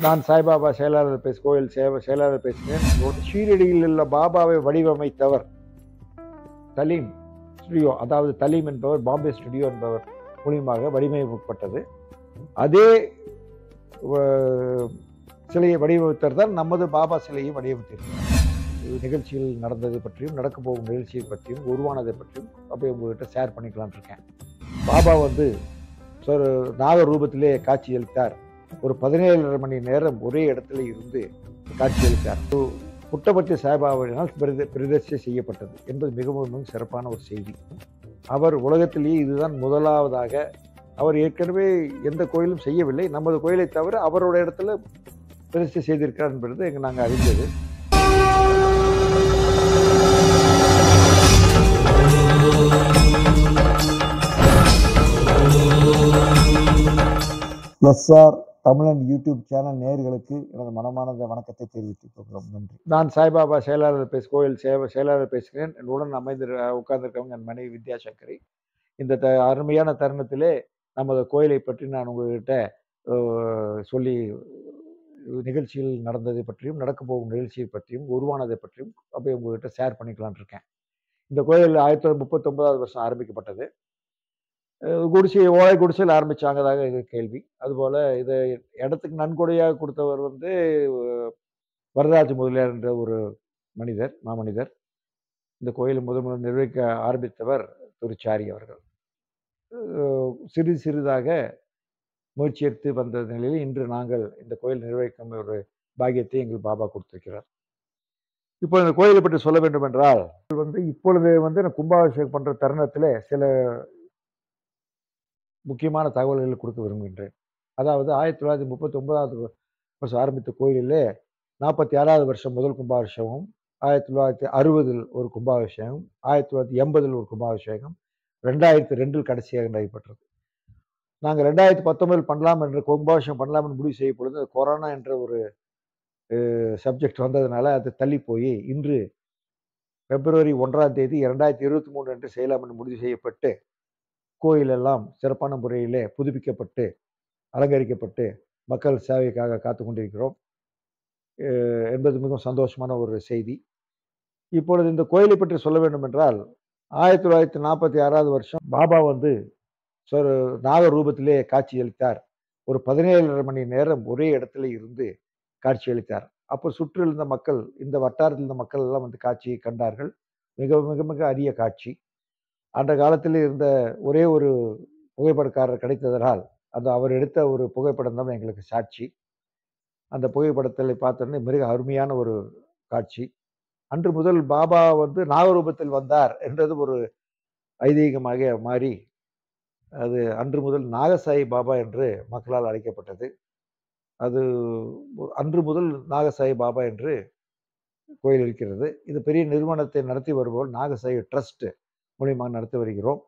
நான் சாய்பாபா செயலாளர் பேச கோயில் சேவ செயலாளர் பேசுகிறேன் ஷீரடியில் உள்ள பாபாவை வடிவமைத்தவர் தலீம் ஸ்டுடியோ அதாவது தலீம் என்பவர் பாம்பே ஸ்டுடியோ என்பவர் மூலியமாக வடிவமைக்கப்பட்டது அதே அஹ், சிலையை வடிவமைத்தவர் தான் நமது பாபா சிலையை வடிவமைத்திருக்கிறார் இது நிகழ்ச்சியில் நடந்தது பற்றியும் நடக்க போகும் நிகழ்ச்சியை பற்றியும் உருவானதை பற்றியும் அப்படியே உங்ககிட்ட ஷேர் பண்ணிக்கலாம்னு இருக்கேன் பாபா வந்து ஒரு நாக ரூபத்திலே காட்சியளித்தார் ஒரு பதினேழரை மணி நேரம் ஒரே இடத்துல இருந்து காட்சியளித்தார் ஒரு புட்டபர்த்தி சாய்பாபாவினால் பிரதி பிரதிஷ்டை செய்யப்பட்டது என்பது மிகவும் மிகவும் சிறப்பான ஒரு செய்தி அவர் உலகத்திலேயே இதுதான் முதலாவதாக அவர் ஏற்கனவே எந்த கோயிலும் செய்யவில்லை நமது கோயிலை தவிர அவரோட இடத்துல பிரதிஷ்டை செய்திருக்கிறார் என்பது எங்க நாங்கள் அறிந்தது எஸ்ஆர் தமிழன் யூடியூப் சேனல் நேயர்களுக்கு எனது மனமார்ந்த வணக்கத்தை தெரிவித்துக் கொள்கிறோம் நன்றி நான் சாய்பாபா செயலாளர் பேச கோயில் சேவ செயலாளர் பேசுகிறேன் என்னுடன் அமைந்து உட்கார்ந்திருக்கவங்க என் மனைவி வித்யாசங்கரி இந்த த அருமையான தருணத்திலே நமது கோயிலை பற்றி நான் உங்ககிட்ட அஹ், சொல்லி நிகழ்ச்சியில் நடந்ததை பற்றியும் நடக்க போகும் நிகழ்ச்சியை பற்றியும் உருவானதை பற்றியும் அப்படியே உங்ககிட்ட ஷேர் பண்ணிக்கலாம்னு இருக்கேன் இந்த கோயில் ஆயிரத்தி தொள்ளாயிரத்தி முப்பத்தொன்பதாவது வருஷம் ஆரம்பிக்கப்பட்டது அஹ் குடிசை ஓலை குடிசையில் ஆரம்பிச்சாங்கதாக இது கேள்வி அதுபோல் இதை இடத்துக்கு நன்கொடையாக கொடுத்தவர் வந்து அஹ், வரதராஜ முதலியார் என்ற ஒரு மனிதர் மாமனிதர் இந்த கோயிலை முதல் முதல் நிர்வகிக்க ஆரம்பித்தவர் துருச்சாரி அவர்கள் அஹ், சிறிது சிறிதாக முயற்சி எடுத்து வந்த நிலையில் இன்று நாங்கள் இந்த கோயில் நிர்வகிக்கும் ஒரு பாக்கியத்தை எங்கள் பாபா கொடுத்திருக்கிறார் இப்போ இந்த கோயிலை பற்றி சொல்ல வேண்டும் என்றால் இது வந்து இப்பொழுது வந்து நான் கும்பாபிஷேகம் பண்ற தருணத்தில் சில முக்கியமான தகவல்களை கொடுக்க விரும்புகின்றேன் அதாவது ஆயிரத்தி தொள்ளாயிரத்தி முப்பத்தி ஒன்பதாவது வருஷம் ஆரம்பித்த கோயிலிலே நாற்பத்தி ஆறாவது வருஷம் முதல் கும்பாபிஷேகம் ஆயிரத்தி தொள்ளாயிரத்தி அறுபதில் ஒரு கும்பாபிஷேகம் ஆயிரத்தி தொள்ளாயிரத்தி எண்பதில் ஒரு கும்பாபிஷேகம் ரெண்டாயிரத்தி ரெண்டில் கடைசியாக நடைபெற்றது நாங்கள் ரெண்டாயிரத்தி பத்தொன்பதில் பண்ணலாம் என்று கும்பாபிஷேகம் பண்ணலாம் என்று முடிவு செய்யும் பொழுது கொரோனா என்ற ஒரு சப்ஜெக்ட் வந்ததுனால அது தள்ளி போய் இன்று பிப்ரவரி ஒன்றாம் தேதி இரண்டாயிரத்தி இருபத்தி மூணு என்று செய்யலாம் என்று முடிவு செய்யப்பட்டு கோயில் எல்லாம் சிறப்பான முறையிலே புதுப்பிக்கப்பட்டு அலங்கரிக்கப்பட்டு மக்கள் சேவைக்காக காத்து கொண்டிருக்கிறோம் அஹ் என்பது மிகவும் சந்தோஷமான ஒரு செய்தி இப்பொழுது இந்த கோயிலை பற்றி சொல்ல வேண்டும் என்றால் ஆயிரத்தி தொள்ளாயிரத்தி நாற்பத்தி ஆறாவது வருஷம் பாபா வந்து ஒரு நாக ரூபத்திலே காட்சியளித்தார் ஒரு பதினேழரை மணி நேரம் ஒரே இடத்துல இருந்து காட்சியளித்தார் அப்போ சுற்றில் இருந்த மக்கள் இந்த வட்டாரத்தில் இருந்த மக்கள் எல்லாம் வந்து காட்சியை கண்டார்கள் மிக மிக மிக அரிய காட்சி அந்த காலத்தில் இருந்த ஒரே ஒரு புகைப்படக்காரர் கிடைத்ததனால் அந்த அவர் எடுத்த ஒரு புகைப்படம் தான் எங்களுக்கு சாட்சி அந்த புகைப்படத்தில் பார்த்தோன்னே மிக அருமையான ஒரு காட்சி அன்று முதல் பாபா வந்து நாகரூபத்தில் வந்தார் என்றது ஒரு ஐதீகமாக மாறி அது அன்று முதல் நாகசாயி பாபா என்று மக்களால் அழைக்கப்பட்டது அது அன்று முதல் நாகசாயி பாபா என்று கோயில் இருக்கிறது இது பெரிய நிறுவனத்தை நடத்தி வருபவர் நாகசாயி ட்ரஸ்ட் மூலியமாக நடத்தி வருகிறோம்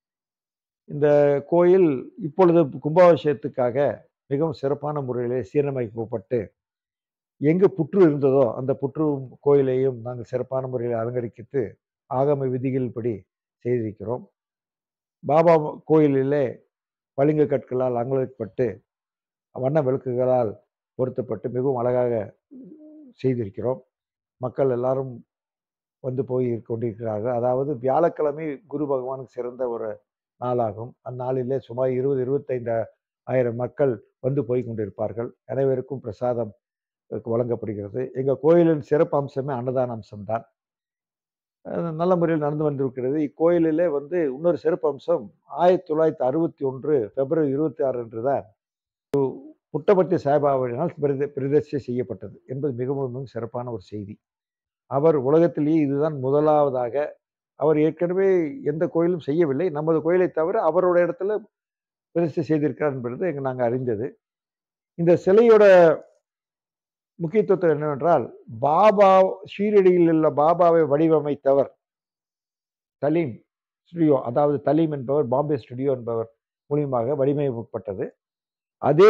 இந்த கோயில் இப்பொழுது கும்பாபிஷேகத்துக்காக மிகவும் சிறப்பான முறையிலே சீரமைக்கப்பட்டு எங்கு புற்று இருந்ததோ அந்த புற்று கோயிலையும் நாங்கள் சிறப்பான முறையில் அலங்கரித்து ஆகம விதிகள் படி செய்திருக்கிறோம் பாபா கோயிலிலே பளிங்கு கற்களால் அலங்கரிக்கப்பட்டு வண்ண விளக்குகளால் பொருத்தப்பட்டு மிகவும் அழகாக செய்திருக்கிறோம் மக்கள் எல்லாரும் வந்து போய் கொண்டிருக்கிறார்கள் அதாவது வியாழக்கிழமை குரு பகவானுக்கு சிறந்த ஒரு நாளாகும் அந்நாளிலே சுமார் இருபது இருபத்தைந்து ஆயிரம் மக்கள் வந்து போய் கொண்டிருப்பார்கள் அனைவருக்கும் பிரசாதம் வழங்கப்படுகிறது எங்கள் கோயிலின் சிறப்பு அம்சமே அன்னதான அம்சம்தான் அஹ் நல்ல முறையில் நடந்து வந்திருக்கிறது இக்கோயிலிலே வந்து இன்னொரு சிறப்பு அம்சம் ஆயிரத்தி தொள்ளாயிரத்தி அறுபத்தி ஒன்று பிப்ரவரி இருபத்தி ஆறு அன்று தான் புட்டபர்த்தி சாய்பாபாவினால் பிரதி பிரதிஷ்டை செய்யப்பட்டது என்பது மிகவும் மிகவும் சிறப்பான ஒரு செய்தி அவர் உலகத்திலேயே இதுதான் முதலாவதாக அவர் ஏற்கனவே எந்த கோயிலும் செய்யவில்லை நமது கோயிலை தவிர அவரோட இடத்துல பிரதிஷ்டை செய்திருக்கிறார் என்பது எங்க நாங்கள் அறிந்தது இந்த சிலையோட முக்கியத்துவம் என்னவென்றால் பாபா ஷீரடியில் உள்ள பாபாவை வடிவமைத்தவர் தலீம் ஸ்டுடியோ அதாவது தலீம் என்பவர் பாம்பே ஸ்டுடியோ என்பவர் மூலியமாக வடிவமைக்கப்பட்டது அதே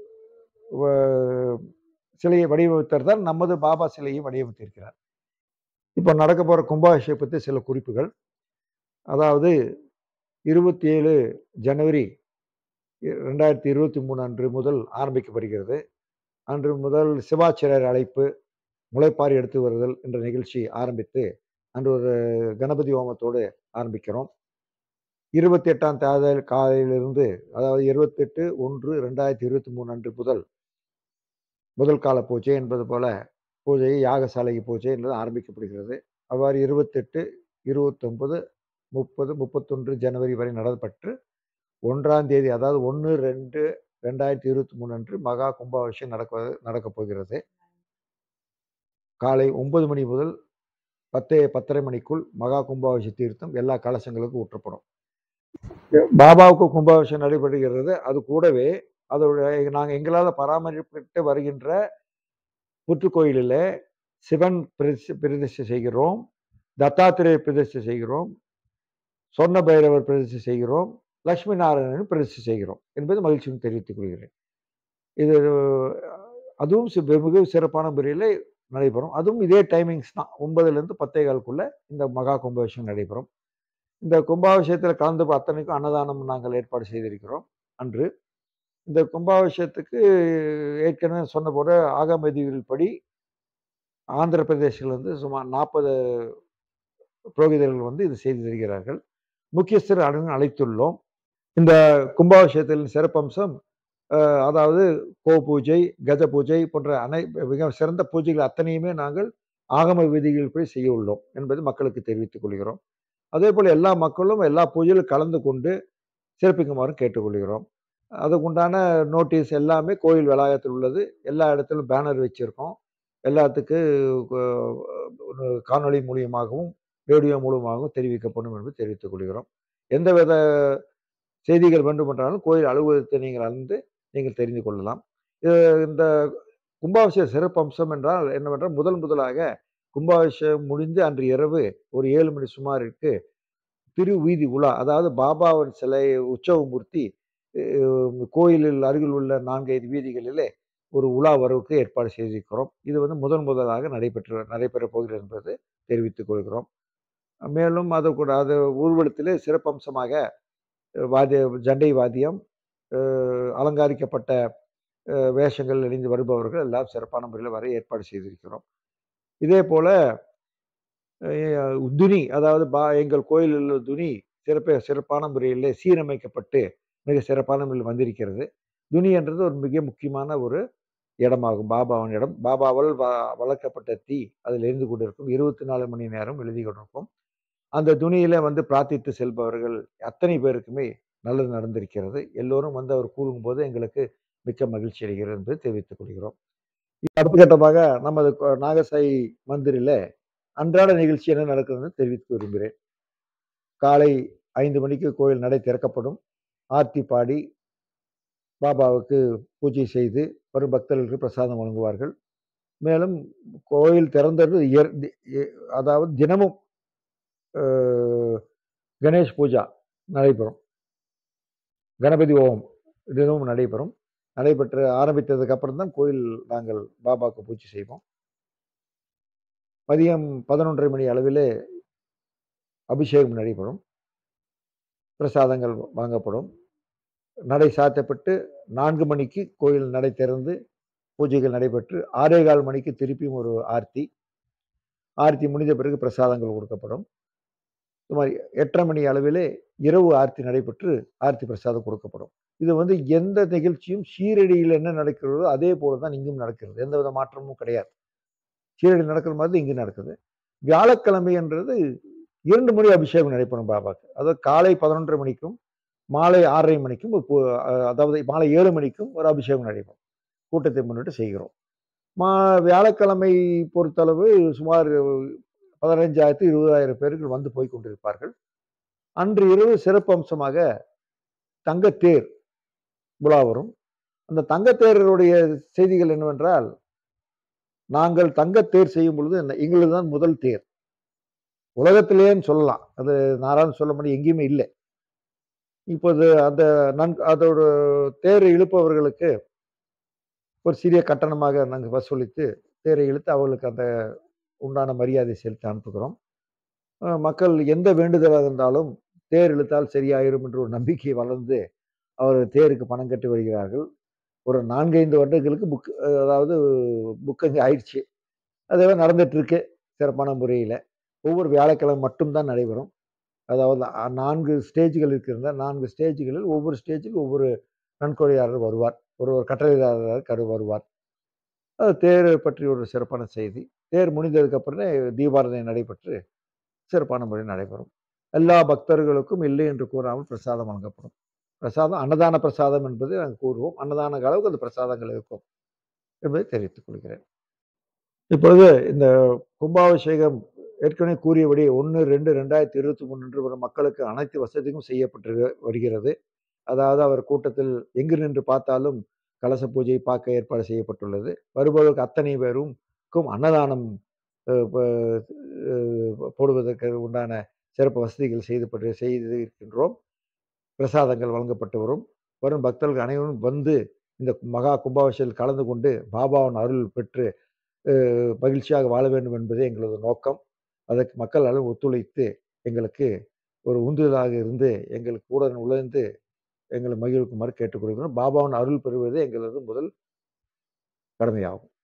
அஹ், சிலையை வடிவமைத்தவர் தான் நமது பாபா சிலையை வடிவமைத்திருக்கிறார் இப்போ நடக்க போகிற கும்பாபிஷேகம் பற்றி சில குறிப்புகள் அதாவது இருபத்தி ஏழு ஜனவரி ரெண்டாயிரத்தி இருபத்தி மூணு அன்று முதல் ஆரம்பிக்கப்படுகிறது அன்று முதல் சிவாச்சிரியர் அழைப்பு முளைப்பாரி எடுத்து வருதல் என்ற நிகழ்ச்சி ஆரம்பித்து அன்று ஒரு கணபதி ஹோமத்தோடு ஆரம்பிக்கிறோம் இருபத்தி எட்டாம் தேதி காலையிலிருந்து அதாவது இருபத்தெட்டு ஒன்று ரெண்டாயிரத்தி இருபத்தி மூணு அன்று முதல் முதல் கால பூஜை என்பது போல பூஜை யாகசாலை பூஜை என்பது ஆரம்பிக்கப்படுகிறது அவ்வாறு இருபத்தெட்டு இருபத்தொன்பது முப்பது முப்பத்தொன்று ஜனவரி வரை நடத்தப்பட்டு ஒன்றாம் தேதி அதாவது ஒன்று ரெண்டு ரெண்டாயிரத்தி இருபத்தி மூணு அன்று மகா கும்பாபிஷேகம் நடக்க நடக்கப் போகிறது காலை ஒன்பது மணி முதல் பத்து பத்தரை மணிக்குள் மகா கும்பாபிஷேக தீர்த்தம் எல்லா கலசங்களுக்கும் ஊற்றப்படும் பாபாவுக்கு கும்பாபிஷேகம் நடைபெறுகிறது அது கூடவே அதோட நாங்கள் எங்களால் பராமரிப்பட்டு வருகின்ற புற்றுக்கோயிலில் சிவன் பிரதிஷ்டை பிரதிஷ்டை செய்கிறோம் தத்தாத்திரேய பிரதிஷ்டை செய்கிறோம் சொர்ண பைரவர் பிரதிஷ்டை செய்கிறோம் லட்சுமி நாராயணன் பிரதிஷ்டை செய்கிறோம் என்பது மகிழ்ச்சியும் தெரிவித்துக் கொள்கிறேன் இது அதுவும் சி- மிக சிறப்பான முறையில் நடைபெறும் அதுவும் இதே டைமிங்ஸ் தான் ஒன்பதுலேருந்து பத்தே காலுக்குள்ள இந்த மகா கும்பாபிஷேகம் நடைபெறும் இந்த கும்பாபிஷேகத்தில் கலந்து கொ- அத்தனைக்கும் அன்னதானம் நாங்கள் ஏற்பாடு செய்திருக்கிறோம் அன்று இந்த கும்பாபிஷேகத்துக்கு ஏற்கனவே சொன்ன போல ஆகம விதிகள் படி ஆந்திர பிரதேசிலிருந்து சுமார் நாற்பது புரோகிதர்கள் வந்து இது செய்து தருகிறார்கள் முக்கியஸ்தர் அனைவரும் அழைத்துள்ளோம் இந்த கும்பாபிஷேகத்தின் சிறப்பம்சம் அஹ், அதாவது கோ பூஜை கஜ பூஜை போன்ற அனை மிக சிறந்த பூஜைகள் அத்தனையுமே நாங்கள் ஆகம விதிகள் படி செய்ய உள்ளோம் என்பது மக்களுக்கு தெரிவித்துக் கொள்கிறோம் அதே போல் எல்லா மக்களும் எல்லா பூஜையிலும் கலந்து கொண்டு சிறப்பிக்குமாறு கேட்டுக்கொள்கிறோம் அதுக்குண்டான நோட்டீஸ் எல்லாமே கோயில் வளாகத்தில் உள்ளது எல்லா இடத்திலும் பேனர் வச்சிருக்கோம் எல்லாத்துக்கு அஹ், ஒரு காணொளி மூலியமாகவும் ரேடியோ மூலமாகவும் தெரிவிக்கப்படும் என்று தெரிவித்துக் கொள்கிறோம் எந்தவித செய்திகள் வேண்டுமென்றாலும் கோயில் அலுவலகத்தை நீங்கள் அழைந்து நீங்கள் தெரிந்து கொள்ளலாம் இது இந்த கும்பாபிஷேக சிறப்பம்சம் என்றால் என்னவென்றால் முதல் முதலாக கும்பாபிஷேகம் முடிந்து அன்று இரவு ஒரு ஏழு மணி சுமாருக்கு திரு வீதி உலா அதாவது பாபாவின் சிலை உற்சவமூர்த்தி அஹ், கோயிலில் அருகில் உள்ள நான்கைந்து வீதிகளிலே ஒரு உலா வரவுக்கு ஏற்பாடு செய்திருக்கிறோம் இது வந்து முதன் முதலாக நடைபெற்று நடைபெறப் போகிறது என்பது தெரிவித்துக் கொள்கிறோம் மேலும் அது கூட அது ஊர்வலத்திலே சிறப்பம்சமாக அஹ், வாத்திய ஜண்டை வாத்தியம் அஹ், அலங்காரிக்கப்பட்ட அஹ், வேஷங்கள் அணிந்து வருபவர்கள் எல்லாம் சிறப்பான முறையில் வர ஏற்பாடு செய்திருக்கிறோம் இதே போல அஹ், துனி அதாவது பா எங்கள் கோயிலில் உள்ள துனி சிறப்ப சிறப்பான முறையில் சீரமைக்கப்பட்டு மிக சிறப்பான முறையில் வந்திருக்கிறது துனி என்றது ஒரு மிக முக்கியமான ஒரு இடமாகும் பாபாவின் இடம் பாபாவால் வ- வளர்க்கப்பட்ட தீ அதில் எரிந்து கொண்டிருக்கும் இருபத்தி நாலு மணி நேரம் எழுதி கொண்டிருக்கும் அந்த துணியில வந்து பிரார்த்தித்து செல்பவர்கள் அத்தனை பேருக்குமே நல்லது நடந்திருக்கிறது எல்லோரும் வந்து அவர் கூறும்போது எங்களுக்கு மிக்க மகிழ்ச்சி அடைகிறது என்று தெரிவித்துக் கொள்கிறோம் அடுத்த கட்டமாக நமது கொ- நாகசாயி மந்திரில அன்றாட நிகழ்ச்சி என்ன நடக்குதுன்னு தெரிவித்து விரும்புகிறேன் காலை ஐந்து மணிக்கு கோயில் நடை திறக்கப்படும் ஆர்த்தி பாடி பாபாவுக்கு பூஜை செய்து வரும் பக்தர்களுக்கு பிரசாதம் வழங்குவார்கள் மேலும் கோயில் திறந்தது இயற்- தி- எ- அதாவது தினமும் அஹ், கணேஷ் பூஜா நடைபெறும் கணபதி ஓம் தினமும் நடைபெறும் நடைபெற்று ஆரம்பித்ததுக்கு அப்புறம் தான் கோயில் நாங்கள் பாபாவுக்கு பூஜை செய்வோம் மதியம் பதினொன்றரை மணி அளவிலே அபிஷேகம் நடைபெறும் பிரசாதங்கள் வாங்கப்படும் நடை சாத்தப்பட்டு நான்கு மணிக்கு கோயில் நடை திறந்து பூஜைகள் நடைபெற்று ஆறே கால் மணிக்கு திருப்பியும் ஒரு ஆர்த்தி ஆர்த்தி முடிந்த பிறகு பிரசாதங்கள் கொடுக்கப்படும் சுமார் எட்டரை மணி அளவிலே இரவு ஆர்த்தி நடைபெற்று ஆர்த்தி பிரசாதம் கொடுக்கப்படும் இது வந்து எந்த நிகழ்ச்சியும் சீரடியில் என்ன நடக்கிறதோ அதே போல தான் இங்கும் நடக்கிறது எந்த வித மாற்றமும் கிடையாது சீரடி நடக்கிற மாதிரி இங்கு நடக்குது வியாழக்கிழமை என்றது இரண்டு மணி அபிஷேகம் நடைபெறும் பாபாக்கு அதாவது காலை பதினொன்றரை மணிக்கும் மாலை ஆறரை மணிக்கும் ஒரு பூ- அஹ் அதாவது மாலை ஏழு மணிக்கும் ஒரு அபிஷேகம் நடைபெறும் கூட்டத்தை முன்னிட்டு செய்கிறோம் மா வியாழக்கிழமை பொறுத்தளவு சுமார் பதினைஞ்சாயிரத்து இருபதாயிரம் பேர்கள் வந்து போய் கொண்டிருப்பார்கள் அன்று இரவு சிறப்பு அம்சமாக தங்கத்தேர் உலா வரும் அந்த தங்கத்தேருடைய செய்திகள் என்னவென்றால் நாங்கள் தங்கத்தேர் செய்யும் பொழுது எங்களது தான் முதல் தேர் உலகத்திலேன்னு சொல்லலாம் அது நாராயண சொல்ல முடியும் எங்கேயுமே இல்லை இப்போது அந்த நன் அதோட தேரை இழுப்பவர்களுக்கு ஒரு சிறிய கட்டணமாக நாங்கள் வசூலித்து தேரை இழுத்து அவர்களுக்கு அந்த உண்டான மரியாதை செலுத்தி அனுப்புகிறோம் அஹ் மக்கள் எந்த வேண்டுதலாக இருந்தாலும் தேர் இழுத்தால் சரியாயிரும் என்ற ஒரு நம்பிக்கை வளர்ந்து அவர் தேருக்கு பணம் கட்டி வருகிறார்கள் ஒரு 4, 5 வருடங்களுக்கு புக் அதாவது புக்கிங் ஆயிடுச்சு. அதுவே நடந்துட்டு இருக்கு. சிறப்பான முறையில. ஒவ்வொரு வியாழக்கிழமை மட்டும் தான் நடைபெறும். அதாவது அ 4 ஸ்டேஜ்கள் இருக்கிறது. 4 ஸ்டேஜ்களில் ஒவ்வொரு ஸ்டேஜ்க்கு ஒவ்வொரு நன்கொடையாளர் வருவார். ஒரு ஒரு கட்டளையாளர் கரு வருவார். அது தேர் பற்றி ஒரு சிறப்பான செய்தி. தேர் முடிந்ததுக்கு அப்புறமே தீபாராதனை நடைபெற்று சிறப்பான முறையில் நடைபெறும். எல்லா பக்தர்களுக்கும் இல்லை என்று கூறாமல் பிரசாதம் வழங்கப்படும். பிரசாதம் அன்னதான பிரசாதம் என்பது நாங்க கூறுவோம். அன்னதான அளவுக்கு அந்த பிரசாதங்கள் இருக்கும். என்பதை தெரிவித்துக் கொள்கிறேன். இப்பொழுது இந்த கும்பாபிஷேகம் ஏற்கனவே கூறியபடி 1, 2, 2023 அன்று வரும் மக்களுக்கு அனைத்து வசதியும் செய்யப்பட்டு வருகிறது. அதாவது அவர் கூட்டத்தில் எங்கு நின்று பார்த்தாலும் கலச பூஜை பார்க்க ஏற்பாடு செய்யப்பட்டுள்ளது. வருபவர்களுக்கு அத்தனை பேருக்கும் அன்னதானம் அ ப அ போடுவதற்கு உண்டான சிறப்பு வசதிகள் செய்துபட்டு செய்து இருக்கின்றோம். பிரசாதங்கள் வழங்கப்பட்டு வரும். வரும் பக்தர்கள் அனைவரும் வந்து இந்த மகா கும்பாபிஷேகத்தில் கலந்து கொண்டு பாபாவின் அருள் பெற்று அ மகிழ்ச்சியாக வாழ வேண்டும் என்பதே எங்களது நோக்கம். அதற்கு மக்கள் அனைவரும் ஒத்துழைத்து எங்களுக்கு ஒரு உந்துதலாக இருந்து எங்களுக்கு கூட நுழைந்து எங்களை மகிழ்விக்குமாறு கேட்டுக்கொள்கிறோம். பாபாவின் அருள் பெறுவதே எங்களது முதல் கடமையாகும்.